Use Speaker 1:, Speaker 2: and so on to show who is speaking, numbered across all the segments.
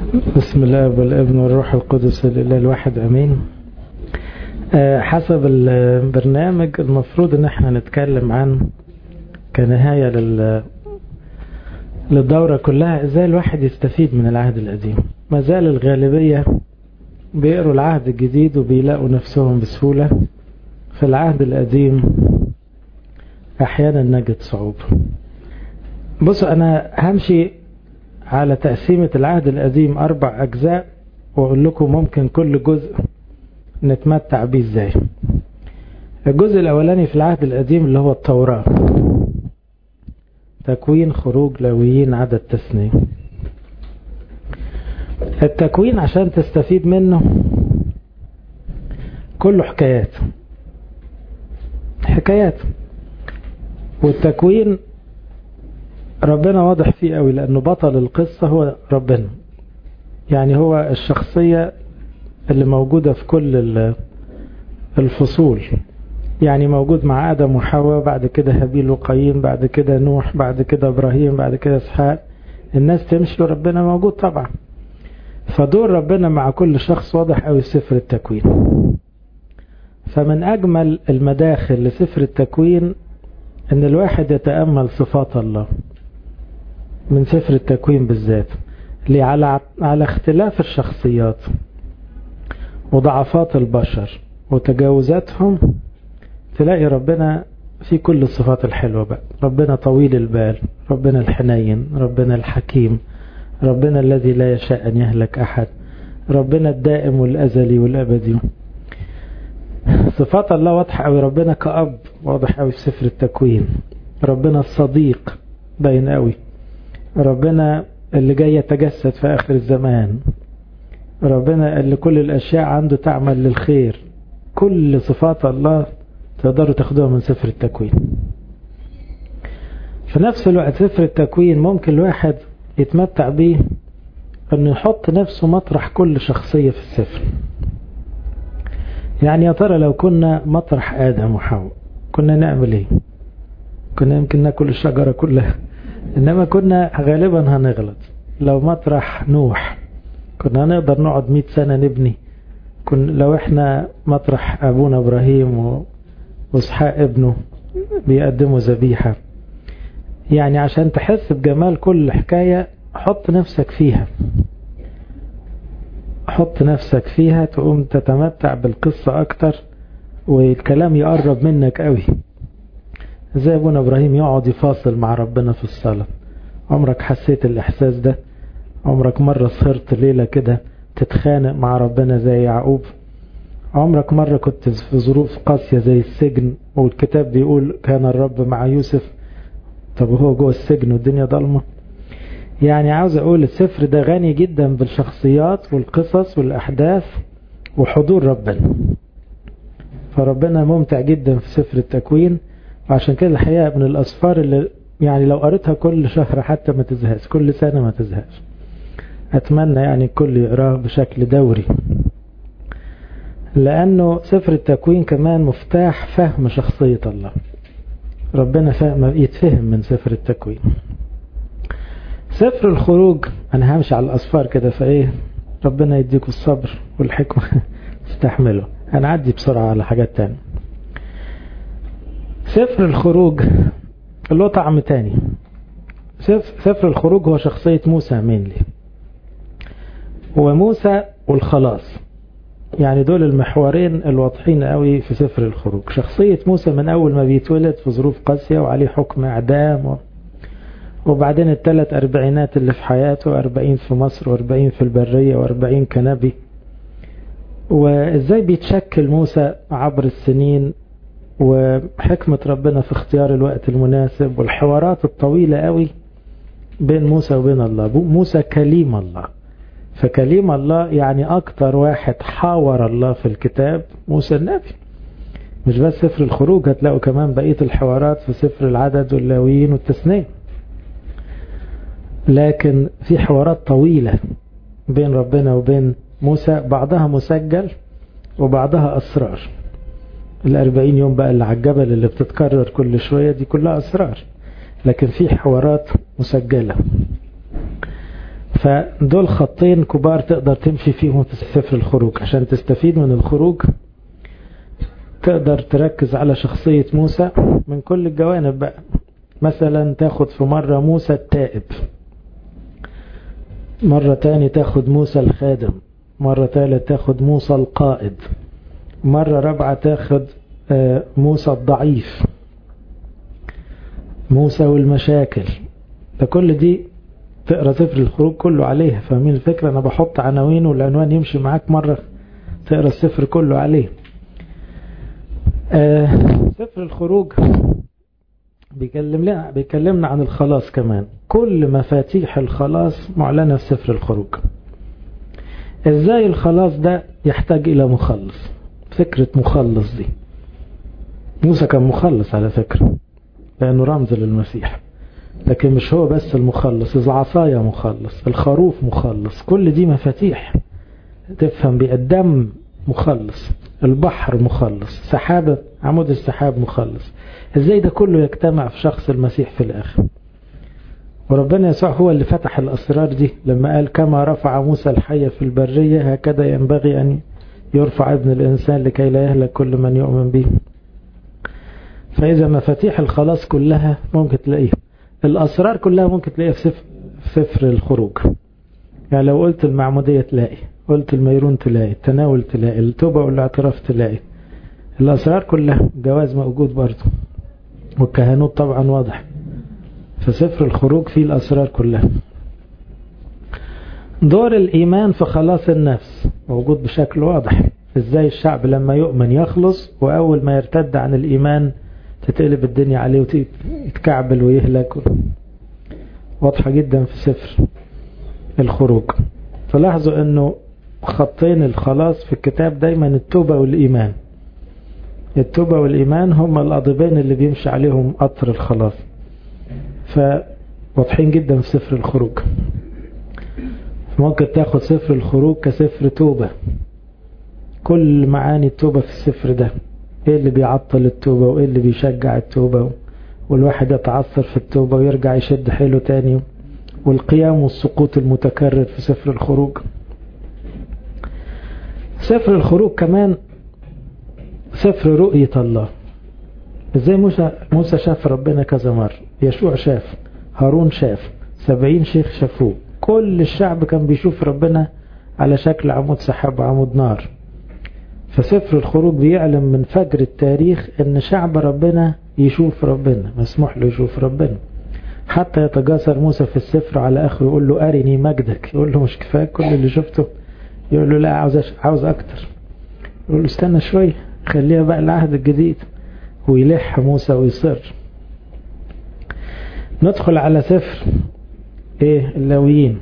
Speaker 1: بسم الله والابن والروح القدس الاله الواحد امين حسب البرنامج المفروض ان احنا نتكلم عن كنهاية لل للدورة كلها ازاي الواحد يستفيد من العهد القديم ما زال الغالبية بيقروا العهد الجديد وبيلاقوا نفسهم بسهولة في العهد القديم احيانا نجد صعوبة بصوا انا همشي على تقسيمة العهد القديم اربع اجزاء واقول لكم ممكن كل جزء نتمتع بيه ازاي الجزء الاولاني في العهد القديم اللي هو التوراة تكوين خروج لويين عدد تثنية التكوين عشان تستفيد منه كله حكايات حكايات والتكوين ربنا واضح فيه قوي لأنه بطل القصة هو ربنا يعني هو الشخصية اللي موجودة في كل الفصول يعني موجود مع آدم وحواء بعد كده هابيل وقايين بعد كده نوح بعد كده إبراهيم بعد كده إسحاق الناس تمشي وربنا موجود طبعا فدور ربنا مع كل شخص واضح قوي في سفر التكوين فمن أجمل المداخل لسفر التكوين أن الواحد يتأمل صفات الله من سفر التكوين بالذات ليه على على اختلاف الشخصيات وضعفات البشر وتجاوزاتهم تلاقي ربنا في كل الصفات الحلوة بقى ربنا طويل البال ربنا الحنين ربنا الحكيم ربنا الذي لا يشاء أن يهلك أحد ربنا الدائم والأزلي والأبدي صفات الله واضحة قوي ربنا كأب واضح قوي في سفر التكوين ربنا الصديق باين قوي ربنا اللي جاي يتجسد في آخر الزمان ربنا اللي كل الأشياء عنده تعمل للخير كل صفات الله تقدروا تاخدوها من سفر التكوين في نفس الوقت سفر التكوين ممكن الواحد يتمتع بيه انه يحط نفسه مطرح كل شخصية في السفر يعني يا ترى لو كنا مطرح آدم وحواء كنا نعمل ايه كنا يمكن ناكل الشجرة كلها انما كنا غالبا هنغلط لو مطرح نوح كنا هنقدر نقعد مئة سنة نبني كن لو احنا مطرح ابونا ابراهيم واسحاق ابنه بيقدموا ذبيحة يعني عشان تحس بجمال كل حكاية حط نفسك فيها حط نفسك فيها تقوم تتمتع بالقصة اكتر والكلام يقرب منك قوي زي ابونا ابراهيم يقعد يفاصل مع ربنا في الصلاة عمرك حسيت الاحساس ده عمرك مرة سهرت ليلة كده تتخانق مع ربنا زي يعقوب عمرك مرة كنت في ظروف قاسية زي السجن والكتاب بيقول كان الرب مع يوسف طب هو جوه السجن والدنيا ضلمة يعني عاوز اقول السفر ده غني جدا بالشخصيات والقصص والاحداث وحضور ربنا فربنا ممتع جدا في سفر التكوين وعشان كده الحقيقة من الاسفار اللي يعني لو قريتها كل شهر حتى ما تزهقش كل سنة ما تزهقش اتمنى يعني الكل يقراه بشكل دوري لانه سفر التكوين كمان مفتاح فهم شخصية الله ربنا فهم يتفهم من سفر التكوين سفر الخروج انا همشي على الاصفار كده فايه ربنا يديكم الصبر والحكمة تستحملوا هنعدي بسرعة على حاجات تانية سفر الخروج له طعم تاني سفر الخروج هو شخصية موسى مينلي وموسى والخلاص يعني دول المحورين الواضحين قوي في سفر الخروج شخصية موسى من أول ما بيتولد في ظروف قاسية وعليه حكم إعدام و... وبعدين الثلاث أربعينات اللي في حياته أربعين في مصر وأربعين في البرية وأربعين كنبي وإزاي بيتشكل موسى عبر السنين وحكمة ربنا في اختيار الوقت المناسب والحوارات الطويلة قوي بين موسى وبين الله موسى كليم الله فكليم الله يعني أكتر واحد حاور الله في الكتاب موسى النبي مش بس سفر الخروج هتلاقوا كمان بقية الحوارات في سفر العدد واللاويين والتثنية لكن في حوارات طويلة بين ربنا وبين موسى بعضها مسجل وبعضها أسرار الأربعين يوم بقى اللي على الجبل اللي بتتكرر كل شوية دي كلها أسرار لكن في حوارات مسجلة فدول خطين كبار تقدر تمشي فيهم في سفر الخروج عشان تستفيد من الخروج تقدر تركز على شخصية موسى من كل الجوانب بقى مثلا تاخد في مرة موسى التائب مرة تاني تاخد موسى الخادم مرة تالت تاخد موسى القائد مرة رابعة تاخد موسى الضعيف موسى والمشاكل ده كل دي تقرا سفر الخروج كله عليها فاهمين الفكرة انا بحط عناوين والعنوان يمشي معاك مرة تقرا السفر كله عليه آه سفر الخروج بيكلمنا بيكلمنا عن الخلاص كمان كل مفاتيح الخلاص معلنة في سفر الخروج ازاي الخلاص ده يحتاج الى مخلص فكرة مخلص دي موسى كان مخلص على فكرة لانه رمز للمسيح لكن مش هو بس المخلص العصاية مخلص الخروف مخلص كل دي مفاتيح تفهم بالدم مخلص البحر مخلص سحابة عمود السحاب مخلص ازاي ده كله يجتمع في شخص المسيح في الاخر وربنا يسوع هو اللي فتح الاسرار دي لما قال كما رفع موسى الحية في البرية هكذا ينبغي ان يرفع ابن الانسان لكي لا يهلك كل من يؤمن به فاذا مفاتيح الخلاص كلها ممكن تلاقيها الاسرار كلها ممكن تلاقيها في سفر, في سفر الخروج يعني لو قلت المعمودية تلاقي قلت الميرون تلاقي التناول تلاقي التوبة والاعتراف تلاقي الأسرار كلها جواز موجود برضه والكهنوت طبعا واضح في سفر الخروج فيه الأسرار كلها دور الإيمان في خلاص النفس موجود بشكل واضح ازاي الشعب لما يؤمن يخلص وأول ما يرتد عن الإيمان تتقلب الدنيا عليه ويتكعبل ويهلك واضحة جدا في سفر الخروج فلاحظوا انه خطين الخلاص في الكتاب دايما التوبة والإيمان التوبة والإيمان هم الأضبين اللي بيمشي عليهم قطر الخلاص فواضحين جدا في سفر الخروج ممكن تاخد سفر الخروج كسفر توبة كل معاني التوبة في السفر ده ايه اللي بيعطل التوبة وايه اللي بيشجع التوبة والواحد يتعثر في التوبة ويرجع يشد حيله تاني والقيام والسقوط المتكرر في سفر الخروج سفر الخروج كمان سفر رؤية الله ازاي موسى, موسى شاف ربنا كذا مرة يشوع شاف هارون شاف سبعين شيخ شافوه كل الشعب كان بيشوف ربنا على شكل عمود سحاب وعمود نار فسفر الخروج بيعلم من فجر التاريخ ان شعب ربنا يشوف ربنا مسموح له يشوف ربنا حتى يتجاسر موسى في السفر على اخره يقول له ارني مجدك يقول له مش كفايه كل اللي شفته يقول له لا عاوز عاوز اكتر يقول له استنى شويه خليها بقى العهد الجديد ويلح موسى ويصر ندخل على سفر ايه اللاويين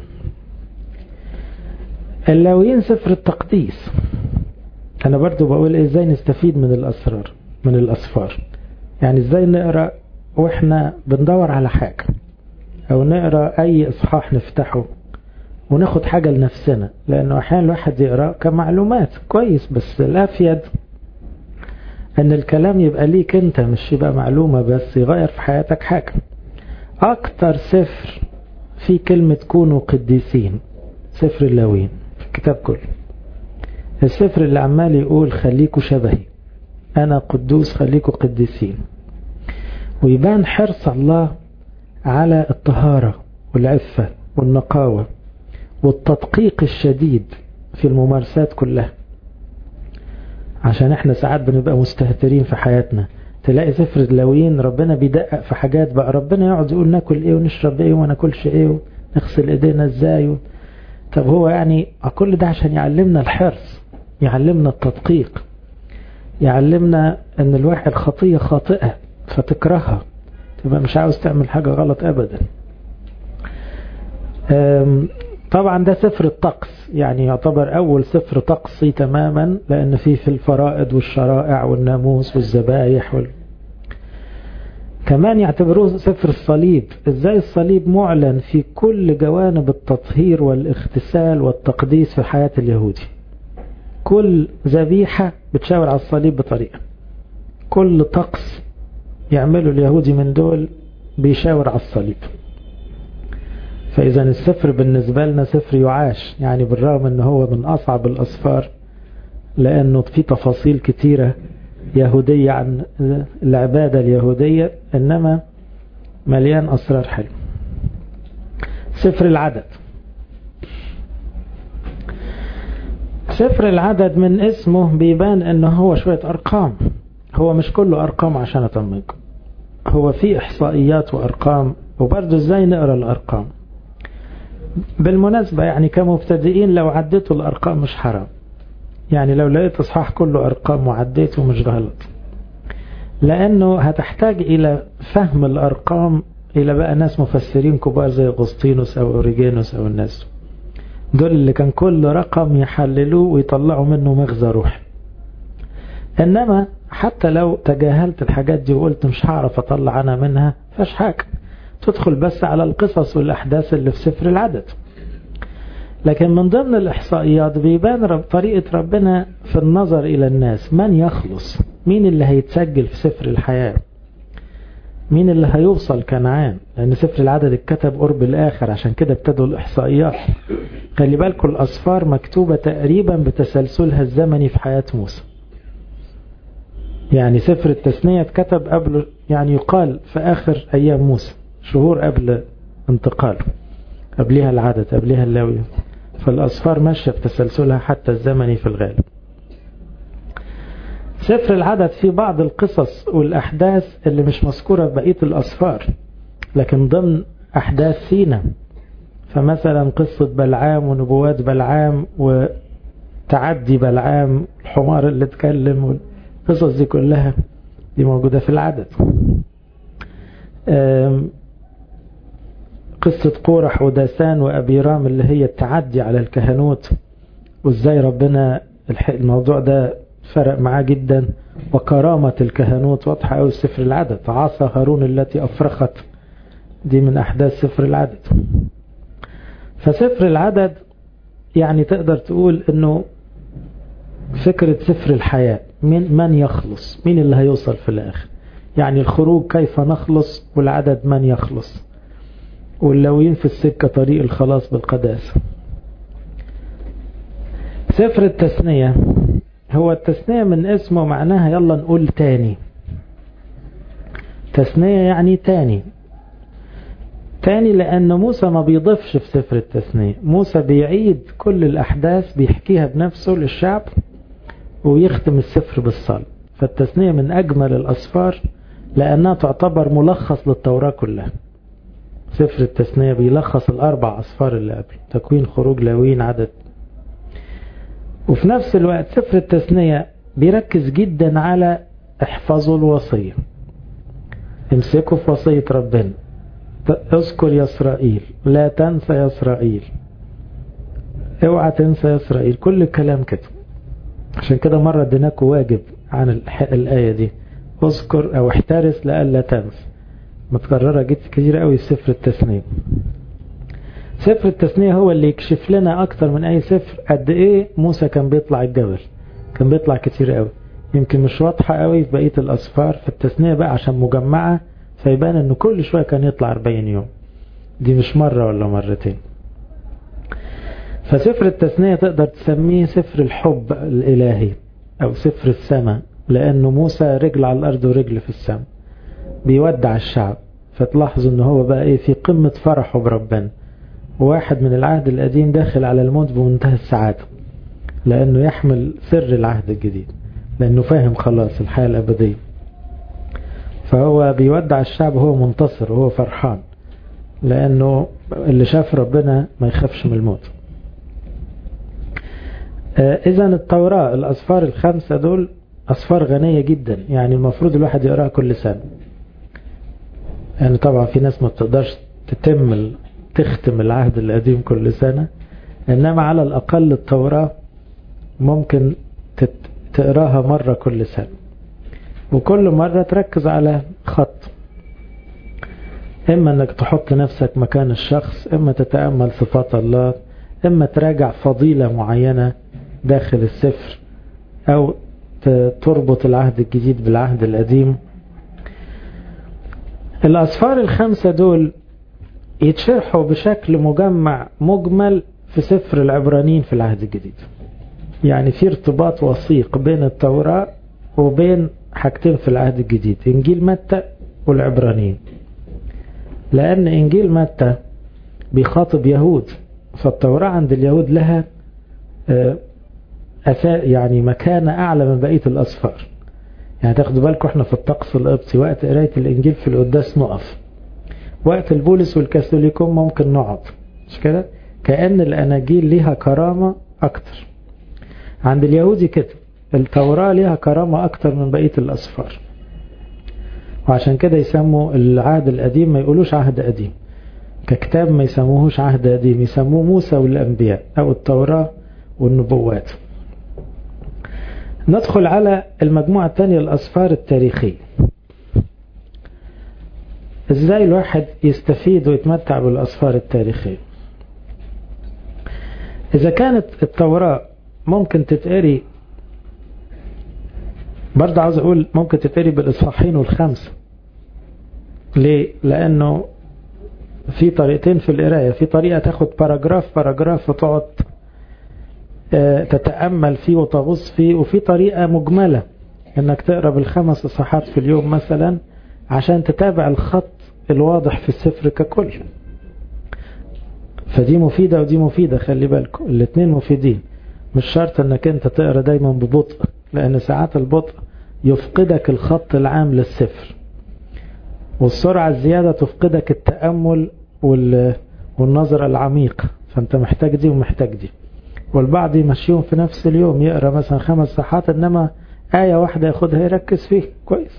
Speaker 1: اللاويين سفر التقديس انا برضو بقول إيه ازاي نستفيد من الاسرار من الاسفار يعني ازاي نقرأ واحنا بندور على حاجة او نقرأ اي اصحاح نفتحه وناخد حاجة لنفسنا لانه احيانا الواحد يقرأ كمعلومات كويس بس الافيد ان الكلام يبقى ليك انت مش يبقى معلومة بس يغير في حياتك حاجة اكتر سفر في كلمة كونوا قديسين سفر اللاوين في الكتاب كله السفر اللي عمال يقول خليكوا شبهي انا قدوس خليكوا قديسين ويبان حرص الله على الطهارة والعفة والنقاوة والتدقيق الشديد في الممارسات كلها عشان احنا ساعات بنبقى مستهترين في حياتنا تلاقي سفر اللاويين ربنا بيدقق في حاجات بقى ربنا يقعد يقول ناكل ايه ونشرب ايه وما ناكلش ايه ونغسل ايدينا ازاي طب هو يعني كل ده عشان يعلمنا الحرص يعلمنا التدقيق يعلمنا ان الواحد خطية خاطئة فتكرهها تبقى مش عاوز تعمل حاجة غلط ابدا طبعا ده سفر الطقس يعني يعتبر أول سفر طقسي تماما لأن فيه في الفرائض والشرائع والناموس والذبائح وال... كمان يعتبروه سفر الصليب ازاي الصليب معلن في كل جوانب التطهير والاغتسال والتقديس في حياة اليهودي كل ذبيحة بتشاور على الصليب بطريقة كل طقس يعمله اليهودي من دول بيشاور على الصليب فإذا السفر بالنسبة لنا سفر يعاش يعني بالرغم أنه هو من أصعب الأسفار لأنه في تفاصيل كتيرة يهودية عن العبادة اليهودية إنما مليان أسرار حلو سفر العدد سفر العدد من اسمه بيبان انه هو شوية ارقام هو مش كله ارقام عشان اطمنكم هو في احصائيات وارقام وبرضه ازاي نقرا الارقام بالمناسبة يعني كمبتدئين لو عديتوا الارقام مش حرام يعني لو لقيت اصحاح كله ارقام وعديته مش غلط لانه هتحتاج الى فهم الارقام الى بقى ناس مفسرين كبار زي اغسطينوس او اوريجينوس او الناس دول اللي كان كل رقم يحللوه ويطلعوا منه مغزى روحي انما حتى لو تجاهلت الحاجات دي وقلت مش هعرف اطلع انا منها فاش حاجة تدخل بس على القصص والاحداث اللي في سفر العدد لكن من ضمن الاحصائيات بيبان رب طريقة ربنا في النظر الى الناس من يخلص مين اللي هيتسجل في سفر الحياة مين اللي هيوصل كنعان لأن سفر العدد اتكتب قرب الآخر عشان كده ابتدوا الإحصائيات خلي بالكم الأصفار مكتوبة تقريبا بتسلسلها الزمني في حياة موسى يعني سفر التثنية اتكتب قبل يعني يقال في آخر أيام موسى شهور قبل انتقاله قبلها العدد قبلها اللاوية فالأصفار ماشية بتسلسلها حتى الزمني في الغالب سفر العدد فيه بعض القصص والأحداث اللي مش مذكورة في بقية الأسفار لكن ضمن أحداث سينا فمثلا قصة بلعام ونبوات بلعام وتعدي بلعام الحمار اللي اتكلم والقصص دي كلها دي موجودة في العدد قصة قورح وداسان وأبيرام اللي هي التعدي على الكهنوت وازاي ربنا الموضوع ده فرق معاه جدا وكرامة الكهنوت واضحة أوي سفر العدد عصا هارون التي أفرخت دي من أحداث سفر العدد فسفر العدد يعني تقدر تقول أنه فكرة سفر الحياة من, من يخلص مين اللي هيوصل في الآخر يعني الخروج كيف نخلص والعدد من يخلص واللوين في السكة طريق الخلاص بالقداسة سفر التثنية هو التثنية من اسمه معناها يلا نقول تاني تثنية يعني تاني تاني لأن موسى ما بيضيفش في سفر التثنية موسى بيعيد كل الأحداث بيحكيها بنفسه للشعب ويختم السفر بالصلاة فالتثنية من أجمل الأسفار لأنها تعتبر ملخص للتوراة كلها سفر التثنية بيلخص الأربع أسفار اللي قبل تكوين خروج لاوين عدد وفي نفس الوقت سفر التثنية بيركز جدا على احفظوا الوصية امسكوا في وصية ربنا اذكر يا إسرائيل لا تنسى يا إسرائيل اوعى تنسى يا إسرائيل كل الكلام كده عشان كده مرة اديناكوا واجب عن الآية دي اذكر او احترس لألا تنسى متكررة جدا كتير قوي في سفر التثنية سفر التثنية هو اللي يكشف لنا أكتر من أي سفر قد إيه موسى كان بيطلع الجبل كان بيطلع كتير قوي يمكن مش واضحة قوي في بقية الأسفار في التثنية بقى عشان مجمعة فيبان إنه كل شوية كان يطلع 40 يوم دي مش مرة ولا مرتين فسفر التثنية تقدر تسميه سفر الحب الإلهي أو سفر السماء لأنه موسى رجل على الأرض ورجل في السماء بيودع الشعب فتلاحظوا إن هو بقى إيه في قمة فرحه بربنا واحد من العهد القديم داخل على الموت بمنتهى السعادة لأنه يحمل سر العهد الجديد لأنه فاهم خلاص الحياة الأبدية فهو بيودع الشعب وهو منتصر وهو فرحان لأنه اللي شاف ربنا ما يخافش من الموت إذا التوراة الأصفار الخمسة دول أصفار غنية جدا يعني المفروض الواحد يقراها كل سنة يعني طبعا في ناس ما بتقدرش تتم تختم العهد القديم كل سنة إنما على الأقل التوراة ممكن تقراها مرة كل سنة وكل مرة تركز على خط إما أنك تحط نفسك مكان الشخص إما تتأمل صفات الله إما تراجع فضيلة معينة داخل السفر أو تربط العهد الجديد بالعهد القديم الأصفار الخمسة دول يتشرحوا بشكل مجمع مجمل في سفر العبرانيين في العهد الجديد يعني في ارتباط وثيق بين التوراة وبين حاجتين في العهد الجديد إنجيل متى والعبرانيين لأن إنجيل متى بيخاطب يهود فالتوراة عند اليهود لها يعني مكانة أعلى من بقية الأصفار يعني تاخدوا بالكم احنا في الطقس القبطي وقت قراية الإنجيل في القداس نقف وقت البولس والكاثوليكوم ممكن نقعد مش كده كأن الأناجيل ليها كرامة أكتر عند اليهودي كده التوراة ليها كرامة أكتر من بقية الأصفار وعشان كده يسموا العهد القديم ما يقولوش عهد قديم ككتاب ما يسموهوش عهد قديم يسموه موسى والأنبياء أو التوراة والنبوات ندخل على المجموعة الثانية الأصفار التاريخية ازاي الواحد يستفيد ويتمتع بالأصفار التاريخية إذا كانت التوراة ممكن تتقري برضه عاوز أقول ممكن تتقري بالإصحاحين والخمسة ليه؟ لأنه في طريقتين في القراية في طريقة تاخد باراجراف باراجراف وتقعد تتأمل فيه وتغوص فيه وفي طريقة مجملة انك تقرأ بالخمس اصحاحات في اليوم مثلا عشان تتابع الخط الواضح في السفر ككل فدي مفيدة ودي مفيدة خلي بالكم الاثنين مفيدين مش شرط انك انت تقرأ دايما ببطء لان ساعات البطء يفقدك الخط العام للسفر والسرعة الزيادة تفقدك التأمل والنظر العميق فانت محتاج دي ومحتاج دي والبعض يمشيهم في نفس اليوم يقرأ مثلا خمس صحات انما آية واحدة ياخدها يركز فيه كويس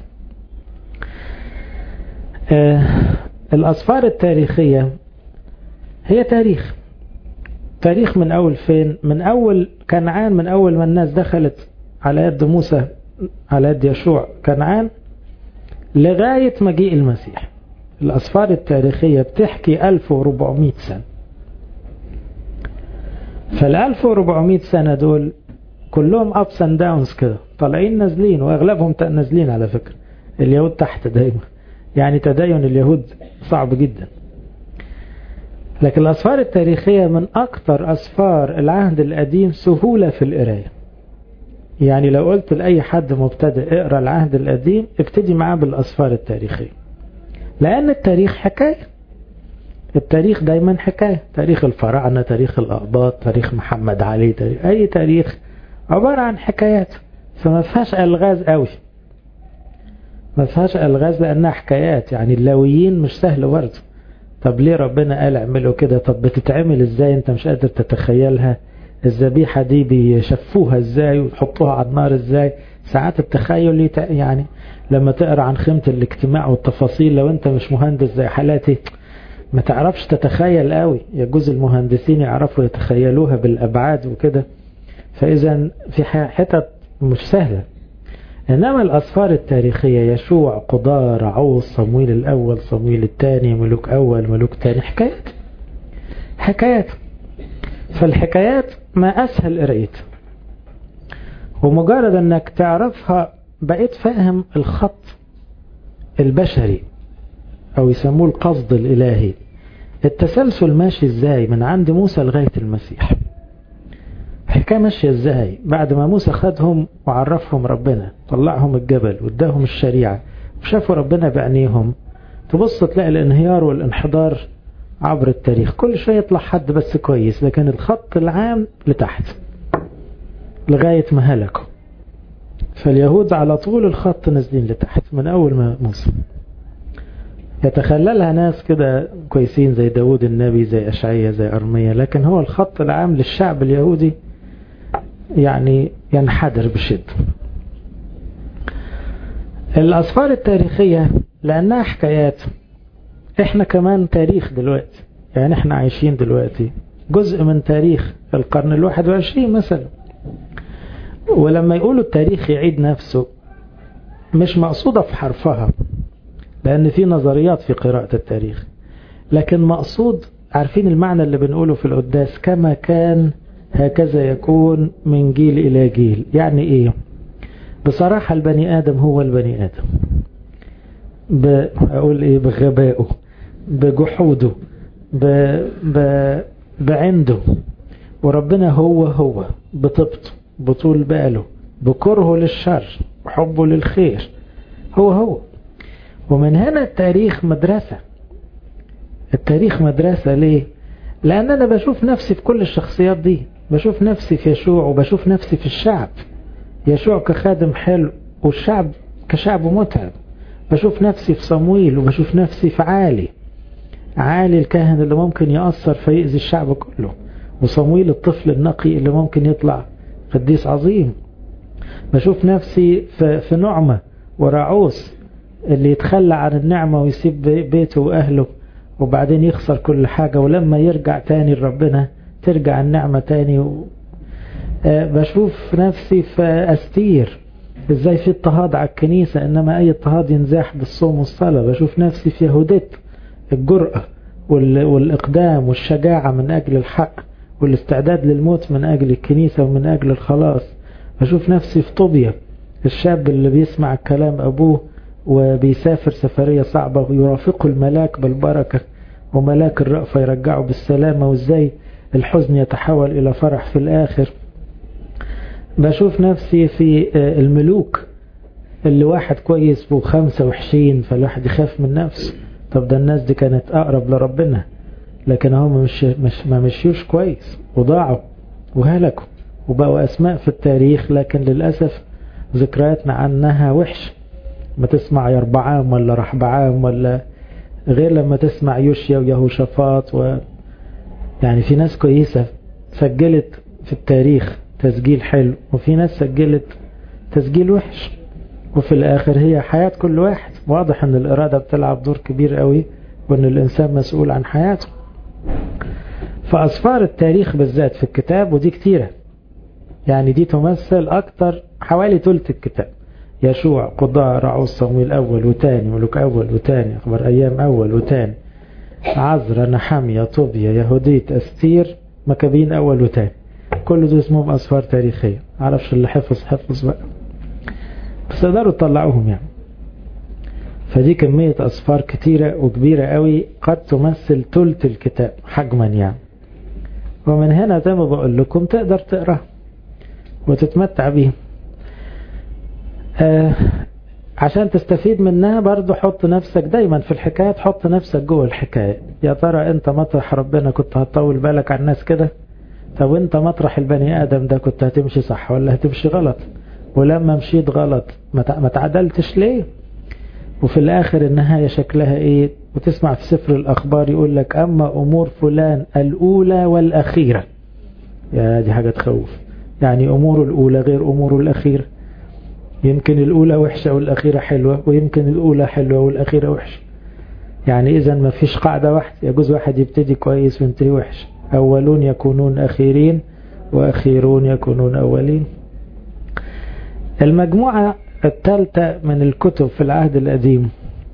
Speaker 1: آه الأصفار التاريخية هي تاريخ تاريخ من أول فين من أول كنعان من أول ما الناس دخلت على يد موسى على يد يشوع كنعان لغاية مجيء المسيح الأصفار التاريخية بتحكي 1400 سنة فال 1400 سنة دول كلهم ups and downs كده طالعين نازلين واغلبهم نازلين على فكرة اليهود تحت دايما يعني تدين اليهود صعب جدا لكن الأسفار التاريخية من أكثر أسفار العهد القديم سهولة في القراية يعني لو قلت لأي حد مبتدئ اقرأ العهد القديم ابتدي معاه بالأسفار التاريخية لأن التاريخ حكاية التاريخ دايما حكاية تاريخ الفراعنة تاريخ الأقباط تاريخ محمد علي تاريخ أي تاريخ عبارة عن حكايات فما فيهاش ألغاز قوي ما فيهاش ألغاز لأنها حكايات يعني اللاويين مش سهل برضه طب ليه ربنا قال اعملوا كده طب بتتعمل ازاي انت مش قادر تتخيلها الذبيحة دي بيشفوها ازاي ويحطوها على النار ازاي ساعات التخيل يعني لما تقرا عن خيمة الاجتماع والتفاصيل لو انت مش مهندس زي حالاتي ما تعرفش تتخيل قوي يجوز المهندسين يعرفوا يتخيلوها بالابعاد وكده فاذا في حتت مش سهلة إنما الأسفار التاريخية يشوع قضاء رعوز صمويل الأول صمويل الثاني ملوك أول ملوك ثاني حكايات حكايات فالحكايات ما أسهل قرايتها ومجرد أنك تعرفها بقيت فاهم الخط البشري أو يسموه القصد الإلهي التسلسل ماشي إزاي من عند موسى لغاية المسيح الحكاية ماشية ازاي بعد ما موسى خدهم وعرفهم ربنا طلعهم الجبل واداهم الشريعة وشافوا ربنا بعينيهم تبص تلاقي الانهيار والانحدار عبر التاريخ كل شوية يطلع حد بس كويس لكن الخط العام لتحت لغاية ما هلكوا فاليهود على طول الخط نازلين لتحت من أول ما موسى يتخللها ناس كده كويسين زي داود النبي زي أشعية زي أرمية لكن هو الخط العام للشعب اليهودي يعني ينحدر بشدة الأسفار التاريخية لأنها حكايات احنا كمان تاريخ دلوقتي يعني احنا عايشين دلوقتي جزء من تاريخ القرن الواحد وعشرين مثلا ولما يقولوا التاريخ يعيد نفسه مش مقصودة في حرفها لأن في نظريات في قراءة التاريخ لكن مقصود عارفين المعنى اللي بنقوله في القداس كما كان هكذا يكون من جيل إلى جيل يعني إيه بصراحة البني آدم هو البني آدم بقول إيه بغبائه بجحوده ب... ب... بعنده وربنا هو هو بطبطه بطول باله بكرهه للشر وحبه للخير هو هو ومن هنا التاريخ مدرسة التاريخ مدرسة ليه لأن أنا بشوف نفسي في كل الشخصيات دي بشوف نفسي في يشوع وبشوف نفسي في الشعب يشوع كخادم حلو والشعب كشعب متعب بشوف نفسي في صمويل وبشوف نفسي في عالي عالي الكاهن اللي ممكن يأثر فيأذي الشعب كله وصمويل الطفل النقي اللي ممكن يطلع قديس عظيم بشوف نفسي في, في نعمة وراعوس اللي يتخلى عن النعمة ويسيب بيته وأهله وبعدين يخسر كل حاجة ولما يرجع تاني لربنا ترجع النعمة تاني و... بشوف نفسي في أستير ازاي في اضطهاد على الكنيسة انما اي اضطهاد ينزاح بالصوم والصلاة بشوف نفسي في يهودت الجرأة والإقدام والشجاعة من أجل الحق والاستعداد للموت من أجل الكنيسة ومن أجل الخلاص بشوف نفسي في طوبيا الشاب اللي بيسمع كلام أبوه وبيسافر سفرية صعبة ويرافقه الملاك بالبركة وملاك الرأفة يرجعه بالسلامة وازاي الحزن يتحول إلى فرح في الآخر بشوف نفسي في الملوك اللي واحد كويس وخمسة وحشين فالواحد يخاف من نفسه طب ده الناس دي كانت أقرب لربنا لكن هم مش, مش ما مشيوش كويس وضاعوا وهلكوا وبقوا أسماء في التاريخ لكن للأسف ذكرياتنا عنها وحش ما تسمع يربعام ولا رحبعام ولا غير لما تسمع يوشيا ويهوشافاط و يعني في ناس كويسة سجلت في التاريخ تسجيل حلو وفي ناس سجلت تسجيل وحش وفي الآخر هي حياة كل واحد واضح أن الإرادة بتلعب دور كبير قوي وأن الإنسان مسؤول عن حياته فأصفار التاريخ بالذات في الكتاب ودي كتيرة يعني دي تمثل أكتر حوالي ثلث الكتاب يشوع قضاء رعوز صمويل أول وتاني ملوك أول وتاني أخبار أيام أول وتاني عزرا نحمية طوبيا يهوديت أستير مكابين أول وتاني كل دول اسمهم أصفار تاريخية معرفش اللي حفظ حفظ بقى بس تقدروا تطلعوهم يعني فدي كمية أصفار كتيرة وكبيرة قوي قد تمثل ثلث الكتاب حجما يعني ومن هنا زي ما بقول لكم تقدر تقرأ وتتمتع بيه آه عشان تستفيد منها برضو حط نفسك دايما في الحكاية تحط نفسك جوه الحكاية يا ترى انت مطرح ربنا كنت هتطول بالك على الناس كده طب انت مطرح البني ادم ده كنت هتمشي صح ولا هتمشي غلط ولما مشيت غلط ما تعدلتش ليه وفي الاخر النهاية شكلها ايه وتسمع في سفر الاخبار يقول لك اما امور فلان الاولى والاخيرة يا دي حاجة تخوف يعني اموره الاولى غير اموره الاخيره يمكن الأولى وحشة والأخيرة حلوة ويمكن الأولى حلوة والأخيرة وحشة يعني إذا ما فيش قاعدة واحدة يجوز واحد يبتدي كويس وينتهي وحش أولون يكونون أخيرين وأخيرون يكونون أولين المجموعة الثالثة من الكتب في العهد القديم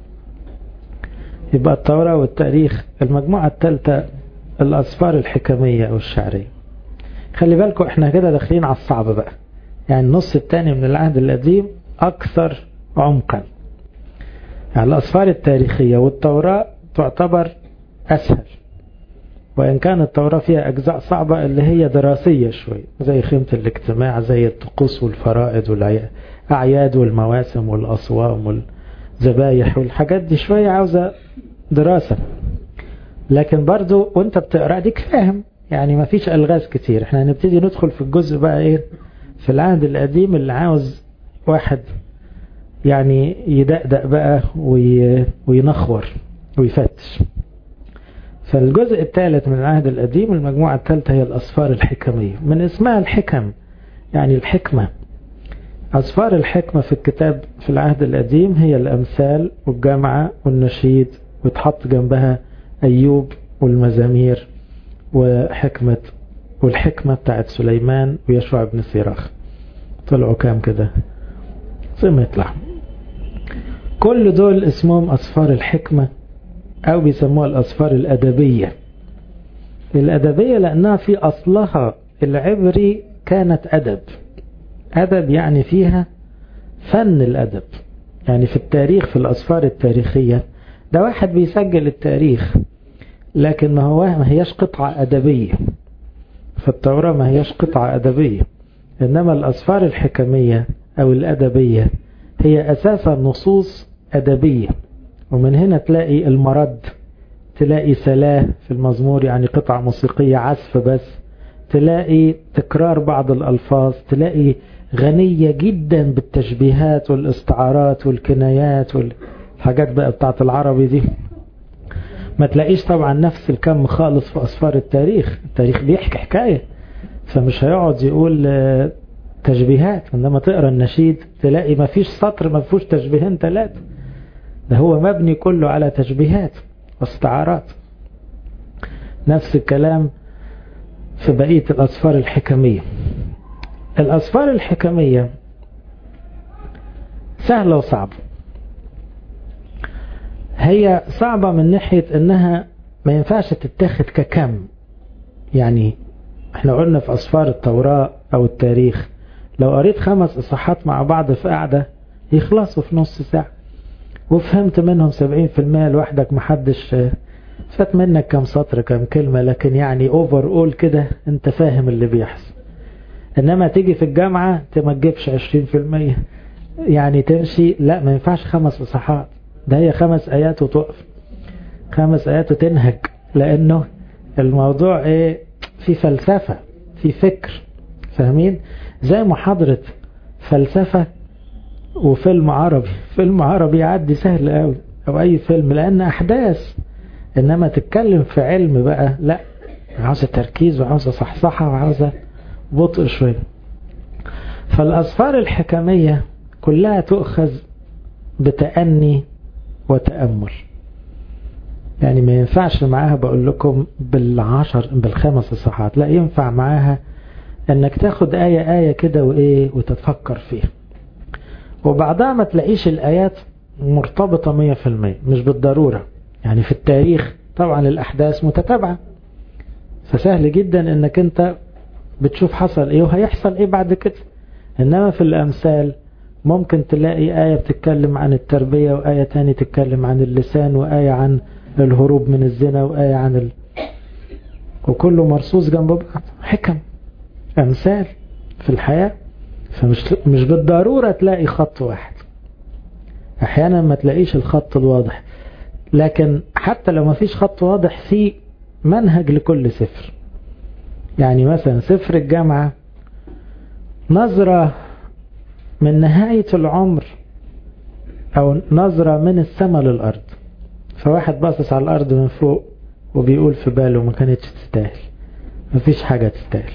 Speaker 1: يبقى التوراة والتاريخ المجموعة الثالثة الأسفار الحكمية أو الشعرية خلي بالكم احنا كده داخلين على الصعب بقى يعني النص الثاني من العهد القديم أكثر عمقا يعني الأسفار التاريخية والتوراة تعتبر أسهل وإن كان التوراة فيها أجزاء صعبة اللي هي دراسية شوي زي خيمة الاجتماع زي الطقوس والفرائض والأعياد والمواسم والأصوام والذبايح والحاجات دي شوية عاوزة دراسة لكن برضو وانت بتقرأ ديك فاهم يعني ما فيش ألغاز كتير احنا هنبتدي ندخل في الجزء بقى ايه في العهد القديم اللي عاوز واحد يعني يدقدق بقى وينخور ويفتش فالجزء الثالث من العهد القديم المجموعة الثالثة هي الأصفار الحكمية من اسمها الحكم يعني الحكمة أصفار الحكمة في الكتاب في العهد القديم هي الأمثال والجامعة والنشيد وتحط جنبها أيوب والمزامير وحكمة والحكمة بتاعت سليمان ويشوع بن سيراخ طلعوا كام كده زي ما يطلع كل دول اسمهم أصفار الحكمة أو بيسموها الأصفار الأدبية الأدبية لأنها في أصلها العبري كانت أدب أدب يعني فيها فن الأدب يعني في التاريخ في الأصفار التاريخية ده واحد بيسجل التاريخ لكن ما هو ما هياش قطعة أدبية فالتوراة ما هياش قطعة أدبية إنما الأسفار الحكمية أو الأدبية هي أساسا نصوص أدبية ومن هنا تلاقي المرد تلاقي سلاه في المزمور يعني قطع موسيقية عزف بس تلاقي تكرار بعض الألفاظ تلاقي غنية جدا بالتشبيهات والاستعارات والكنايات والحاجات بقى بتاعت العربي دي ما تلاقيش طبعا نفس الكم خالص في أسفار التاريخ التاريخ بيحكي حكاية فمش هيقعد يقول تشبيهات عندما تقرا النشيد تلاقي ما فيش سطر ما فيهوش تشبيهين ثلاثة ده هو مبني كله على تشبيهات واستعارات نفس الكلام في بقية الأسفار الحكمية الأسفار الحكمية سهلة وصعبة هي صعبة من ناحية انها ما ينفعش تتاخد ككم يعني احنا قلنا في أسفار التوراة أو التاريخ لو قريت خمس إصحاحات مع بعض في قعدة يخلصوا في نص ساعة وفهمت منهم سبعين في المية لوحدك محدش فات منك كم سطر كم كلمة لكن يعني اوفر اول كده انت فاهم اللي بيحصل انما تيجي في الجامعة ما تجيبش عشرين في المية يعني تمشي لا ما ينفعش خمس إصحاحات ده هي خمس آيات وتقف خمس آيات وتنهج لأنه الموضوع ايه في فلسفة في فكر فاهمين زي محاضرة فلسفة وفيلم عربي فيلم عربي يعدي سهل قوي او اي فيلم لان احداث انما تتكلم في علم بقى لا عاوزة تركيز وعاوزة صحصحة وعاوزة بطء شوية فالأسفار الحكمية كلها تؤخذ بتأني وتأمل يعني ما ينفعش معاها بقول لكم بالعشر بالخمس صفحات لا ينفع معاها انك تاخد آية آية كده وإيه وتتفكر فيها وبعدها ما تلاقيش الآيات مرتبطة مية في المية مش بالضرورة يعني في التاريخ طبعا الأحداث متتابعة فسهل جدا انك انت بتشوف حصل ايه وهيحصل ايه بعد كده انما في الامثال ممكن تلاقي آية بتتكلم عن التربية وآية تاني تتكلم عن اللسان وآية عن الهروب من الزنا وآية عن ال... وكله مرصوص جنب بعض حكم أمثال في الحياة فمش مش بالضرورة تلاقي خط واحد أحيانا ما تلاقيش الخط الواضح لكن حتى لو ما فيش خط واضح في منهج لكل سفر يعني مثلا سفر الجامعة نظرة من نهاية العمر أو نظرة من السماء للأرض فواحد باصص على الأرض من فوق وبيقول في باله ما كانتش تستاهل مفيش حاجة تستاهل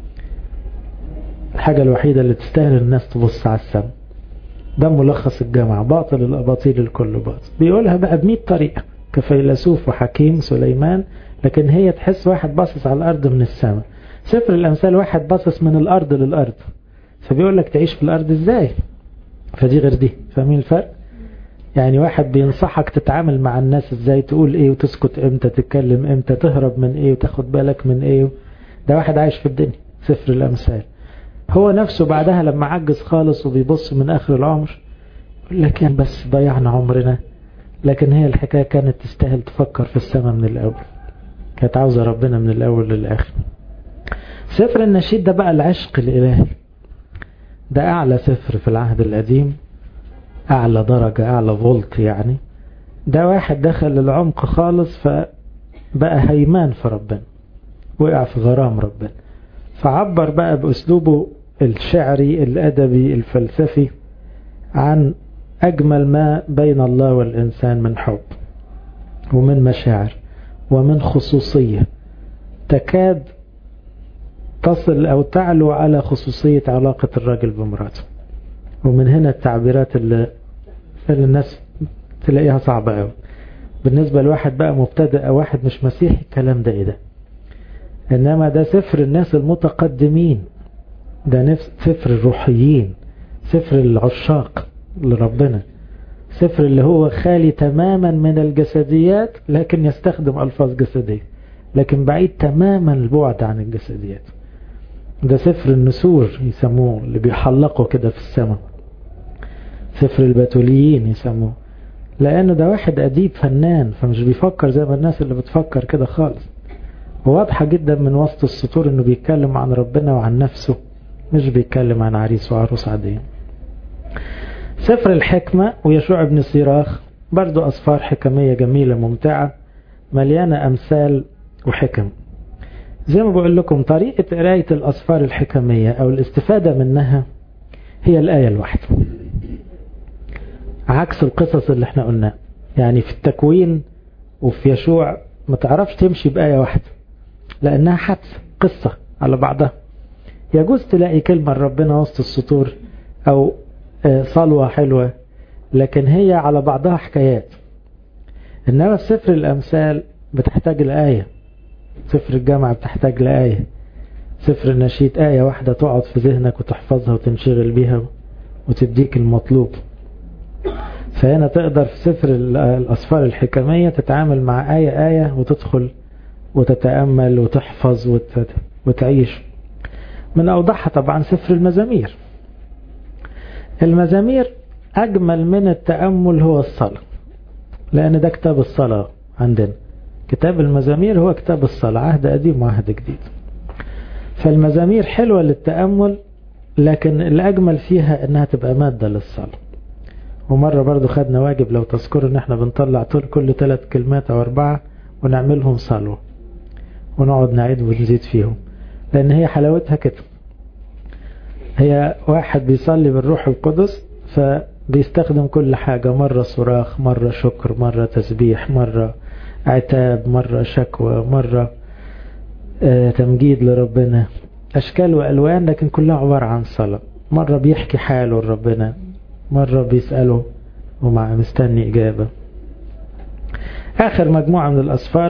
Speaker 1: الحاجة الوحيدة اللي تستاهل الناس تبص على السماء ده ملخص الجامعة باطل الأباطيل الكل باطل بيقولها بقى بمئة طريقة كفيلسوف وحكيم سليمان لكن هي تحس واحد باصص على الأرض من السماء سفر الأمثال واحد باصص من الأرض للأرض فبيقول لك تعيش في الأرض إزاي فدي غير دي فاهمين الفرق يعني واحد بينصحك تتعامل مع الناس إزاي تقول إيه وتسكت إمتى تتكلم إمتى تهرب من إيه وتاخد بالك من إيه ده واحد عايش في الدنيا سفر الأمثال هو نفسه بعدها لما عجز خالص وبيبص من آخر العمر يقول لك يعني بس ضيعنا عمرنا لكن هي الحكاية كانت تستاهل تفكر في السماء من الأول كانت عاوزة ربنا من الأول للآخر سفر النشيد ده بقى العشق الإلهي ده أعلى سفر في العهد القديم أعلى درجة أعلى فولت يعني ده واحد دخل العمق خالص فبقى هيمان في ربنا وقع في غرام ربنا فعبر بقى بأسلوبه الشعري الأدبي الفلسفي عن أجمل ما بين الله والإنسان من حب ومن مشاعر ومن خصوصية تكاد تصل أو تعلو على خصوصية علاقة الرجل بمراته ومن هنا التعبيرات اللي, اللي الناس تلاقيها صعبة أوي بالنسبة لواحد بقى مبتدئ أو واحد مش مسيحي الكلام ده إيه ده إنما ده سفر الناس المتقدمين ده نفس سفر الروحيين سفر العشاق لربنا سفر اللي هو خالي تماما من الجسديات لكن يستخدم ألفاظ جسدية لكن بعيد تماما البعد عن الجسديات ده سفر النسور يسموه اللي بيحلقوا كده في السماء سفر البتوليين يسموه لأن ده واحد أديب فنان فمش بيفكر زي ما الناس اللي بتفكر كده خالص وواضحة جدا من وسط السطور انه بيتكلم عن ربنا وعن نفسه مش بيتكلم عن عريس وعروس عادية سفر الحكمة ويشوع بن سيراخ برضو أصفار حكمية جميلة ممتعة مليانة أمثال وحكم زي ما بقول لكم طريقة قراية الأصفار الحكمية أو الاستفادة منها هي الآية الواحدة عكس القصص اللي احنا قلناها يعني في التكوين وفي يشوع ما تعرفش تمشي بآية واحدة لأنها حدث قصة على بعضها يجوز تلاقي كلمة ربنا وسط السطور أو صلوة حلوة لكن هي على بعضها حكايات إنما في سفر الأمثال بتحتاج الآية سفر الجامعة بتحتاج لآية سفر النشيد آية واحدة تقعد في ذهنك وتحفظها وتنشغل بيها وتديك المطلوب فهنا تقدر في سفر الأسفار الحكمية تتعامل مع آية آية وتدخل وتتأمل وتحفظ وت... وتعيش من أوضحها طبعا سفر المزامير المزامير أجمل من التأمل هو الصلاة لأن ده كتاب الصلاة عندنا كتاب المزامير هو كتاب الصلاة عهد قديم وعهد جديد فالمزامير حلوة للتأمل لكن الأجمل فيها أنها تبقى مادة للصلاة ومرة برضو خدنا واجب لو تذكروا ان احنا بنطلع كل ثلاث كلمات او اربعة ونعملهم صلوة ونقعد نعيد ونزيد فيهم لان هي حلاوتها كده هي واحد بيصلي بالروح القدس فبيستخدم كل حاجة مرة صراخ مرة شكر مرة تسبيح مرة عتاب مرة شكوى مرة آه تمجيد لربنا أشكال وألوان لكن كلها عبارة عن صلاة مرة بيحكي حاله لربنا مرة بيسأله ومع مستني إجابة آخر مجموعة من الأسفار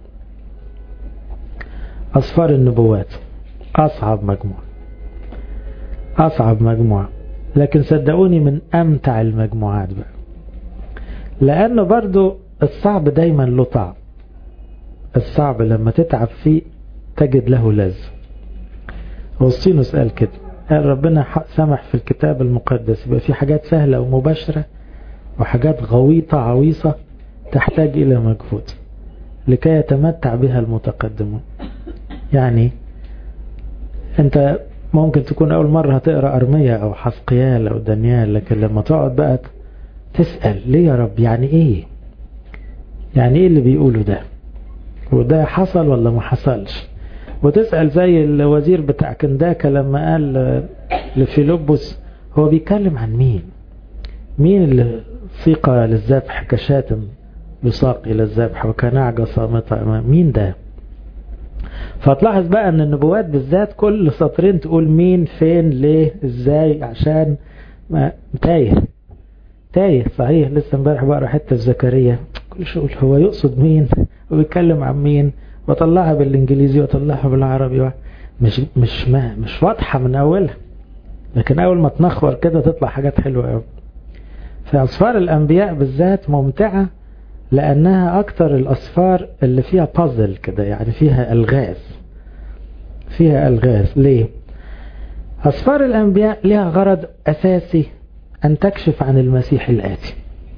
Speaker 1: أسفار النبوات أصعب مجموعة أصعب مجموعة لكن صدقوني من أمتع المجموعات بقى لأنه برضو الصعب دايما له طعم الصعب لما تتعب فيه تجد له لذة وسطينوس قال كده قال ربنا سمح في الكتاب المقدس يبقى في حاجات سهلة ومباشرة وحاجات غويطة عويصة تحتاج إلى مجهود لكي يتمتع بها المتقدمون يعني انت ممكن تكون أول مرة هتقرأ أرمية أو حسقيال أو دانيال لكن لما تقعد بقى تسأل ليه يا رب يعني إيه يعني إيه اللي بيقوله ده وده حصل ولا ما حصلش وتسأل زي الوزير بتاع كنداكا لما قال لفيلبس هو بيتكلم عن مين مين اللي سيق للذبح كشاتم يساق إلى الذبح وكنعجة صامتة أمام مين ده فتلاحظ بقى ان النبوات بالذات كل سطرين تقول مين فين ليه ازاي عشان ما تايه تايه صحيح لسه امبارح بقرا حته في زكريا كل شيء هو يقصد مين وبيتكلم عن مين واطلعها بالانجليزي واطلعها بالعربي مش مش ما مش واضحه من اولها لكن اول ما تنخور كده تطلع حاجات حلوه قوي فاسفار الانبياء بالذات ممتعه لانها اكتر الاسفار اللي فيها بازل كده يعني فيها الغاز فيها الغاز ليه اسفار الانبياء لها غرض اساسي ان تكشف عن المسيح الاتي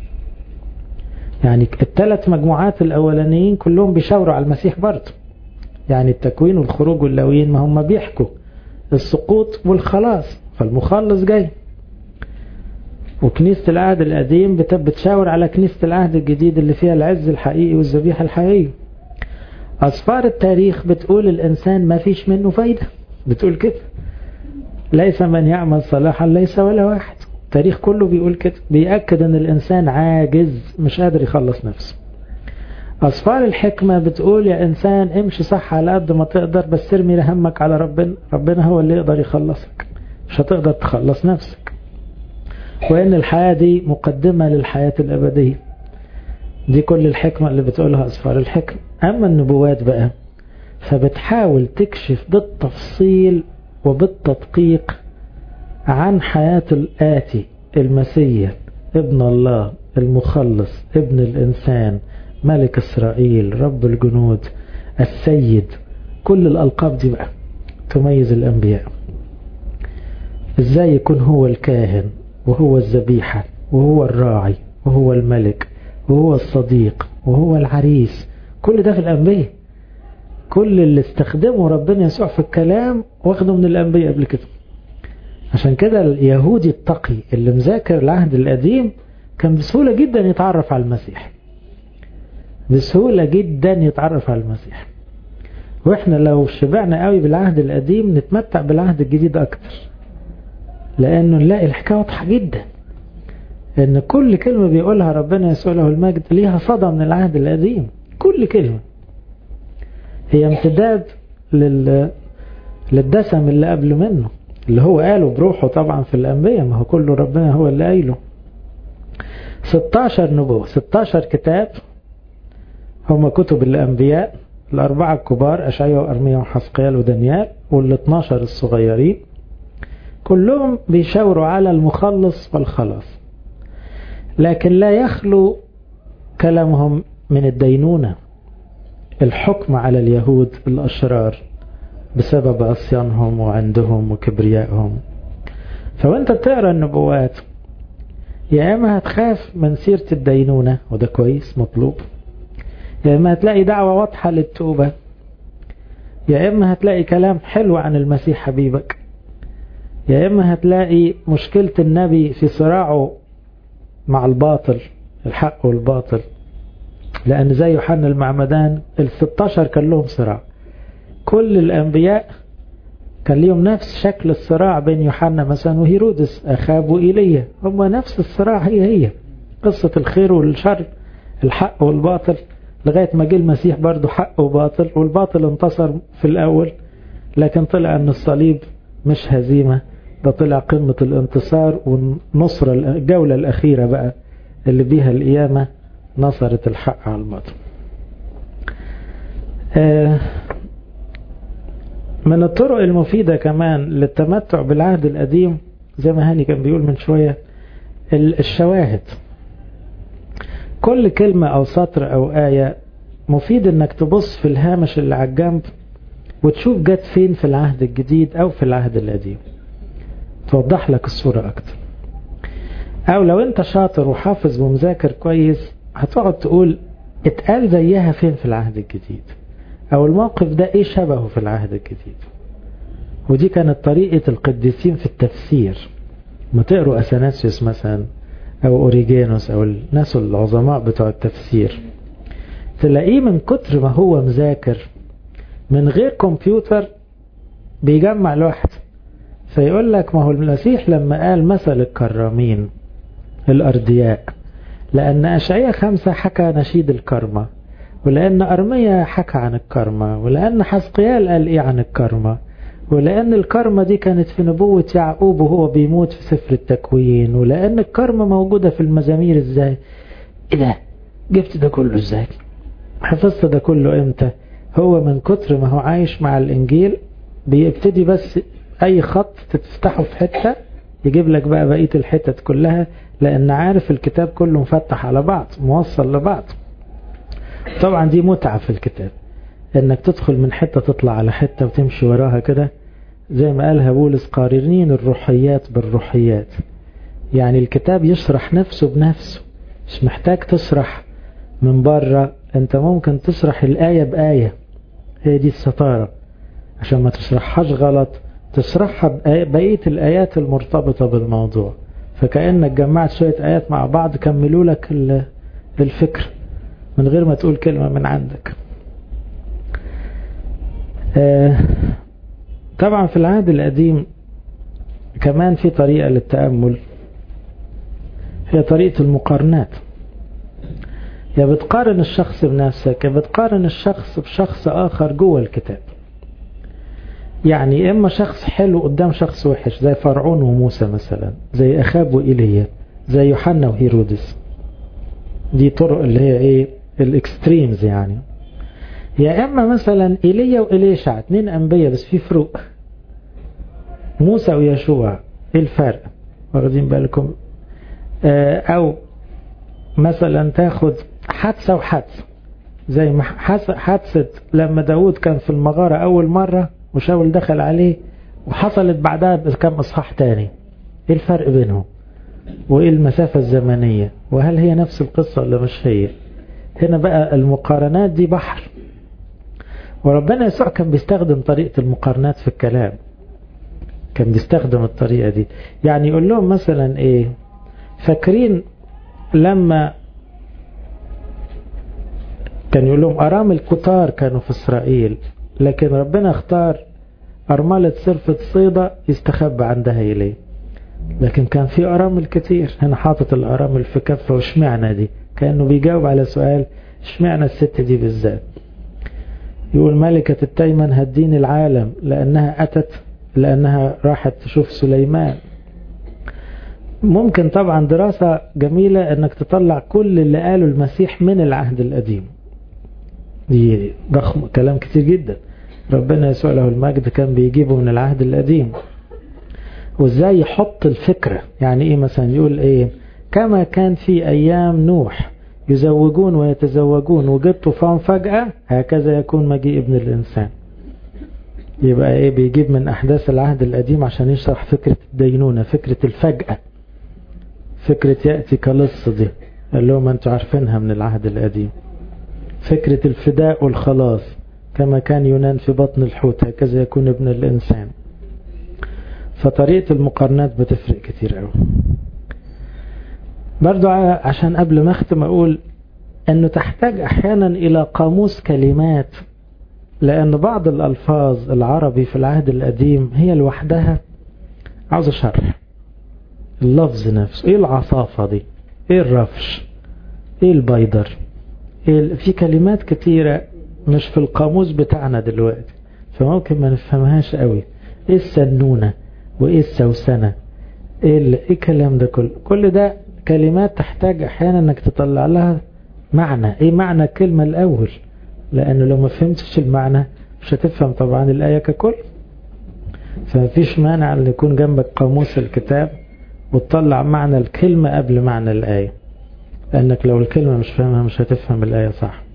Speaker 1: يعني الثلاث مجموعات الاولانيين كلهم بيشاوروا على المسيح برضه يعني التكوين والخروج واللويين ما هم بيحكوا السقوط والخلاص فالمخلص جاي وكنيسة العهد القديم بتشاور على كنيسة العهد الجديد اللي فيها العز الحقيقي والذبيحة الحقيقية أسفار التاريخ بتقول الإنسان ما فيش منه فايدة بتقول كده ليس من يعمل صلاحا ليس ولا واحد التاريخ كله بيقول كده بيأكد ان الإنسان عاجز مش قادر يخلص نفسه أسفار الحكمة بتقول يا إنسان امشي صح على قد ما تقدر بس ارمي همك على ربنا ربنا هو اللي يقدر يخلصك مش هتقدر تخلص نفسك وإن الحياة دي مقدمة للحياة الأبدية دي كل الحكمة اللي بتقولها أسفار الحكمة أما النبوات بقى فبتحاول تكشف بالتفصيل وبالتدقيق عن حياة الآتي المسيح ابن الله المخلص ابن الإنسان ملك إسرائيل رب الجنود السيد كل الألقاب دي بقى تميز الأنبياء إزاي يكون هو الكاهن وهو الذبيحة وهو الراعي وهو الملك وهو الصديق وهو العريس كل ده في الأنبياء كل اللي استخدمه ربنا يسوع في الكلام واخده من الأنبياء قبل كده عشان كده اليهودي التقي اللي مذاكر العهد القديم كان بسهولة جدا يتعرف على المسيح بسهولة جدا يتعرف على المسيح واحنا لو شبعنا قوي بالعهد القديم نتمتع بالعهد الجديد اكتر لانه نلاقي الحكايه واضحه جدا ان كل كلمه بيقولها ربنا يسوع له المجد ليها صدى من العهد القديم كل كلمه هي امتداد لل للدسم اللي قبل منه اللي هو قاله بروحه طبعا في الانبياء ما هو كله ربنا هو اللي قايله 16 نبوة 16 كتاب هم كتب الأنبياء الأربعة الكبار أشعيا وأرميا وحسقيال ودانيال وال 12 الصغيرين كلهم بيشاوروا على المخلص والخلاص لكن لا يخلو كلامهم من الدينونة الحكم على اليهود الأشرار بسبب عصيانهم وعندهم وكبريائهم فوانت بتقرا النبوات يا اما هتخاف من سيرة الدينونة وده كويس مطلوب يا اما هتلاقي دعوة واضحة للتوبة يا اما هتلاقي كلام حلو عن المسيح حبيبك يا اما هتلاقي مشكلة النبي في صراعه مع الباطل الحق والباطل لان زي يوحنا المعمدان ال 16 كان لهم صراع كل الانبياء كان ليهم نفس شكل الصراع بين يوحنا مثلا وهيرودس اخاب وايليا هم نفس الصراع هي هي قصة الخير والشر الحق والباطل لغاية ما جه المسيح برضه حق وباطل والباطل انتصر في الأول لكن طلع أن الصليب مش هزيمة ده طلع قمة الانتصار والنصرة الجولة الأخيرة بقى اللي بيها القيامة نصرت الحق على الباطل آه من الطرق المفيدة كمان للتمتع بالعهد القديم زي ما هاني كان بيقول من شوية الشواهد كل كلمة أو سطر أو آية مفيد انك تبص في الهامش اللي على الجنب وتشوف جت فين في العهد الجديد أو في العهد القديم توضح لك الصورة أكتر أو لو أنت شاطر وحافظ ومذاكر كويس هتقعد تقول اتقال زيها فين في العهد الجديد أو الموقف ده إيه شبهه في العهد الجديد ودي كانت طريقة القديسين في التفسير ما تقروا أثناسيوس مثلا أو أوريجينوس أو الناس العظماء بتوع التفسير تلاقيه من كتر ما هو مذاكر من غير كمبيوتر بيجمع لوحده فيقول لك ما هو المسيح لما قال مثل الكرامين الأردياء لأن أشعية خمسة حكى نشيد الكرمة ولأن أرمية حكى عن الكرمة ولأن حسقيال قال إيه عن الكرمة ولأن الكرمة دي كانت في نبوة يعقوب وهو بيموت في سفر التكوين ولأن الكرمة موجودة في المزامير إزاي إيه ده جبت ده كله إزاي حفظت ده كله إمتى هو من كتر ما هو عايش مع الإنجيل بيبتدي بس أي خط تفتحه في حتة يجيب لك بقى بقية الحتت كلها لأن عارف الكتاب كله مفتح على بعض موصل لبعض طبعا دي متعة في الكتاب انك تدخل من حتة تطلع على حتة وتمشي وراها كده زي ما قالها بولس قارنين الروحيات بالروحيات يعني الكتاب يشرح نفسه بنفسه مش محتاج تشرح من بره انت ممكن تشرح الآية بآية هي دي الستارة عشان ما تشرحهاش غلط تشرحها بقية الآيات المرتبطة بالموضوع فكأنك جمعت شوية آيات مع بعض كملوا لك الفكر من غير ما تقول كلمة من عندك طبعا في العهد القديم كمان في طريقة للتأمل هي طريقة المقارنات يا بتقارن الشخص بنفسك يا بتقارن الشخص بشخص آخر جوه الكتاب يعني إما شخص حلو قدام شخص وحش زي فرعون وموسى مثلا زي أخاب وإيليا زي يوحنا وهيرودس دي طرق اللي هي إيه الإكستريمز يعني يا إما مثلا إيليا وإليشع اتنين أنبياء بس في فروق موسى ويشوع إيه الفرق واخدين بالكم آه أو مثلا تاخد حادثة وحادثة زي ما حادثة لما داود كان في المغارة أول مرة وشاول دخل عليه وحصلت بعدها بكم إصحاح تاني إيه الفرق بينهم وإيه المسافة الزمنية وهل هي نفس القصة ولا مش هي هنا بقى المقارنات دي بحر وربنا يسوع كان بيستخدم طريقة المقارنات في الكلام كان بيستخدم الطريقة دي يعني يقول لهم مثلا ايه فاكرين لما كان يقول لهم أرامل كتار كانوا في إسرائيل لكن ربنا اختار أرملة صرفة صيدة يستخبى عندها إليه لكن كان في أرامل كتير هنا حاطط الأرامل في كفة وشمعنا دي كأنه بيجاوب على سؤال اشمعنى الست دي بالذات يقول ملكة التيمن هدين العالم لأنها أتت لأنها راحت تشوف سليمان ممكن طبعا دراسة جميلة أنك تطلع كل اللي قاله المسيح من العهد القديم دي ضخم كلام كتير جدا ربنا يسوع له المجد كان بيجيبه من العهد القديم وازاي يحط الفكرة يعني ايه مثلا يقول ايه كما كان في ايام نوح يزوجون ويتزوجون وجد طوفان فجأة هكذا يكون مجيء ابن الانسان يبقى ايه بيجيب من احداث العهد القديم عشان يشرح فكرة الدينونة فكرة الفجأة فكرة يأتي كلص دي قال لهم انتوا عارفينها من العهد القديم فكرة الفداء والخلاص كما كان يونان في بطن الحوت هكذا يكون ابن الإنسان فطريقة المقارنات بتفرق كتير قوي برضو عشان قبل ما اختم اقول انه تحتاج احيانا الى قاموس كلمات لان بعض الالفاظ العربي في العهد القديم هي لوحدها عاوزة شرح اللفظ نفسه ايه العصافة دي ايه الرفش ايه البيدر إيه في كلمات كتيرة مش في القاموس بتاعنا دلوقتي فممكن ما نفهمهاش قوي ايه السنونة وايه السوسنة ايه, ايه الكلام ده كله كل ده كلمات تحتاج احيانا انك تطلع لها معنى ايه معنى الكلمة الاول لانه لو ما فهمتش المعنى مش هتفهم طبعا الاية ككل فمفيش مانع ان يكون جنبك قاموس الكتاب وتطلع معنى الكلمة قبل معنى الآية لأنك لو الكلمة مش فاهمها مش هتفهم الآية صح